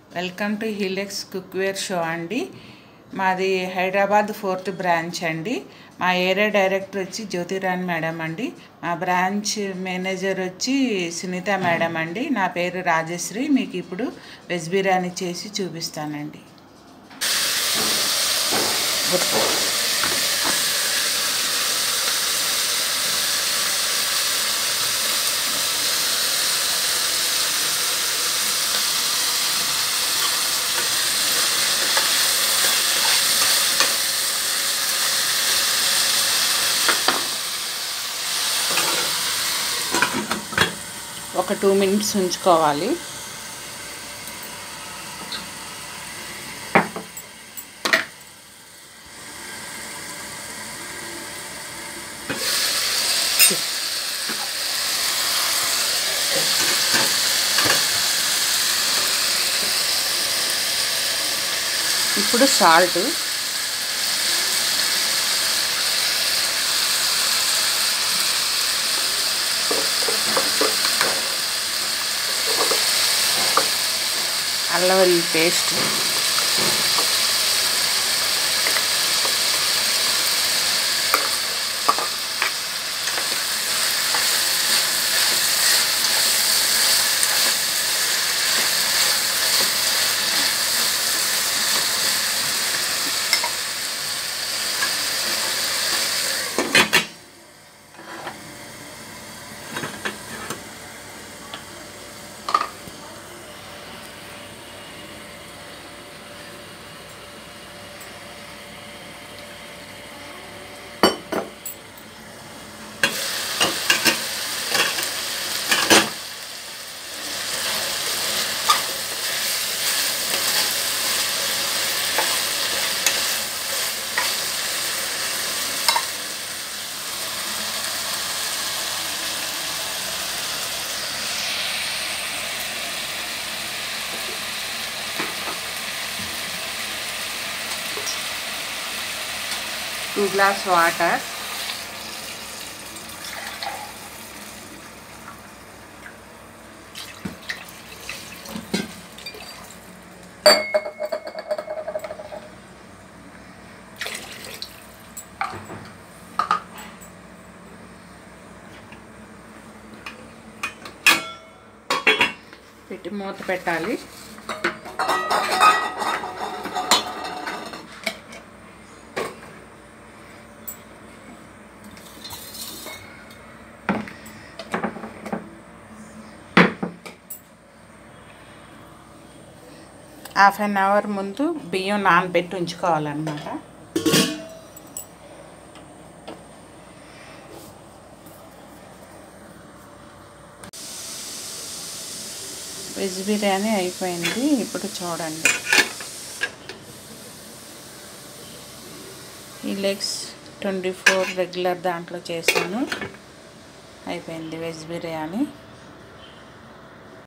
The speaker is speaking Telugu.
welcome to Heelex cookware show అండి మాది హైదరాబాద్ ఫోర్త్ బ్రాంచ్ అండి మా ఏరియా డైరెక్టర్ వచ్చి జ్యోతిరాణి మేడం అండి మా బ్రాంచ్ మేనేజర్ వచ్చి సునీత మేడం అండి నా పేరు రాజశ్రీ మీకు ఇప్పుడు వెజ్ బిర్యానీ చేసి చూపిస్తానండి ఒక టూ మినిట్స్ ఉంచుకోవాలి ఇప్పుడు సాల్ట్ అల్లం వెల్లుల్లి పేస్ట్ టూ గ్లాస్ వాటర్ పెట్టి మూత పెట్టాలి హాఫ్ అన్ అవర్ ముందు బియ్యం నానబెట్టి ఉంచుకోవాలన్నమాట వెజ్ బిర్యానీ అయిపోయింది ఇప్పుడు చూడండి ఈ లెగ్స్ ట్వంటీ ఫోర్ రెగ్యులర్ దాంట్లో చేశాను అయిపోయింది వెజ్ బిర్యానీ